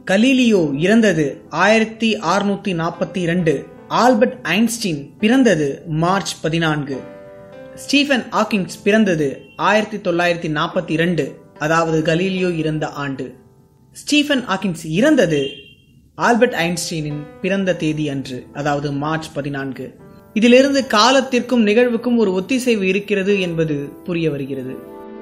Galileo இறந்தது ஆயிரத்தி அறுநூத்தி நாற்பத்தி இரண்டு ஆல்பர்ட் ஐன்ஸ்டீன் பிறந்தது மார்ச் பதினான்கு ஸ்டீஃபன் ஹாக்கிங்ஸ் பிறந்தது ஆயிரத்தி தொள்ளாயிரத்தி நாற்பத்தி இரண்டு அதாவது கலீலியோ இறந்த ஆண்டு ஸ்டீஃபன் ஹாக்கிங்ஸ் இறந்தது ஆல்பர்ட் ஐன்ஸ்டீனின் பிறந்த தேதி அன்று அதாவது மார்ச் பதினான்கு இதிலிருந்து காலத்திற்கும் நிகழ்வுக்கும் ஒரு ஒத்திசைவு இருக்கிறது என்பது புரிய வருகிறது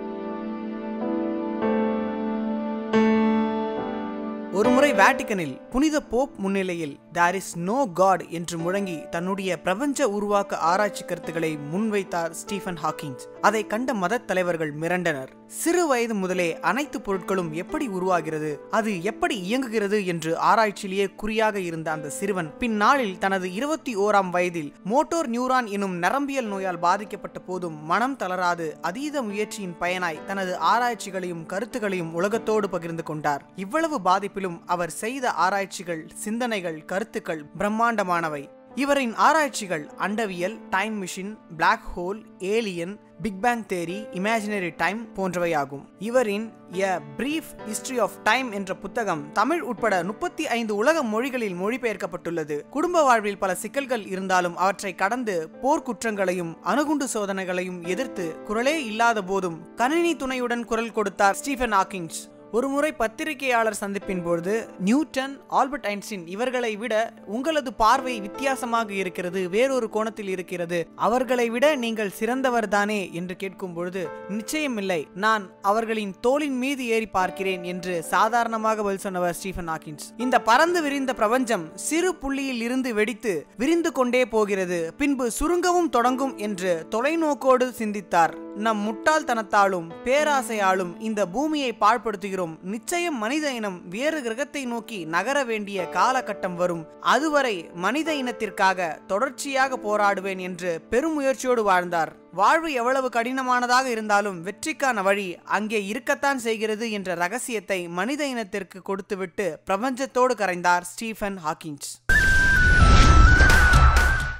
ஒருமுறை வேட்டிக்கனில் புனித போப் முன்னிலையில் தேர் இஸ் நோ காட் என்று முழங்கி தன்னுடைய பிரபஞ்ச உருவாக்க ஆராய்ச்சி கருத்துக்களை முன்வைத்தார் ஸ்டீஃபன் ஹாக்கிங்ஸ் அதை கண்ட மத தலைவர்கள் மிரண்டனர் சிறு வயது முதலே அனைத்து பொருட்களும் எப்படி உருவாகிறது அது எப்படி இயங்குகிறது என்று ஆராய்ச்சியிலேயே குறியாக இருந்த அந்த சிறுவன் பின்னாளில் தனது இருபத்தி ஓராம் வயதில் மோட்டோர் நியூரான் எனும் நரம்பியல் நோயால் பாதிக்கப்பட்ட போதும் மனம் தளராது அதீத முயற்சியின் பயனாய் தனது ஆராய்ச்சிகளையும் கருத்துகளையும் உலகத்தோடு பகிர்ந்து கொண்டார் இவ்வளவு பாதிப்பிலும் அவர் செய்த ஆராய்ச்சிகள் சிந்தனைகள் கருத்துக்கள் பிரம்மாண்டமானவை இவரின் ஆராய்ச்சிகள் அண்டவியல் time machine black hole alien big bang theory imaginary time போன்றவையாகும் இவரின் a brief history of time என்ற புத்தகம் தமிழ் உட்பட முப்பத்தி ஐந்து உலக மொழிகளில் மொழிபெயர்க்கப்பட்டுள்ளது குடும்ப வாழ்வில் பல சிக்கல்கள் இருந்தாலும் அவற்றை கடந்து போர்க்குற்றங்களையும் அணுகுண்டு சோதனைகளையும் எதிர்த்து குரலே இல்லாத போதும் கணினி துணையுடன் குரல் கொடுத்தார் ஸ்டீஃபன் ஹாக்கிங்ஸ் ஒருமுறை பத்திரிகையாளர் சந்திப்பின் பொழுது நியூட்டன் ஆல்பர்ட் ஐன்ஸ்டீன் இவர்களை விட உங்களது பார்வை வித்தியாசமாக இருக்கிறது வேறொரு கோணத்தில் இருக்கிறது அவர்களை விட நீங்கள் சிறந்தவர் தானே என்று கேட்கும் பொழுது நிச்சயமில்லை நான் அவர்களின் தோளின் மீது ஏறி பார்க்கிறேன் என்று சாதாரணமாக பதில் சொன்னவர் ஸ்டீஃபன் ஹாக்கின்ஸ் இந்த பறந்து விரிந்த பிரபஞ்சம் சிறு புள்ளியில் இருந்து வெடித்து விரிந்து கொண்டே போகிறது பின்பு சுருங்கவும் தொடங்கும் என்று தொலைநோக்கோடு சிந்தித்தார் நம் முட்டாள்தனத்தாலும் பேராசையாலும் இந்த பூமியை பாழ்படுத்துகிறோம் நிச்சயம் மனித இனம் வேறு கிரகத்தை நோக்கி நகர வேண்டிய காலகட்டம் வரும் அதுவரை மனித இனத்திற்காக தொடர்ச்சியாக போராடுவேன் என்று பெருமுயற்சியோடு வாழ்ந்தார் வாழ்வு எவ்வளவு கடினமானதாக இருந்தாலும் வெற்றிக்கான வழி அங்கே இருக்கத்தான் செய்கிறது என்ற ரகசியத்தை மனித இனத்திற்கு கொடுத்துவிட்டு பிரபஞ்சத்தோடு கரைந்தார் ஸ்டீஃபன் ஹாக்கின்ஸ்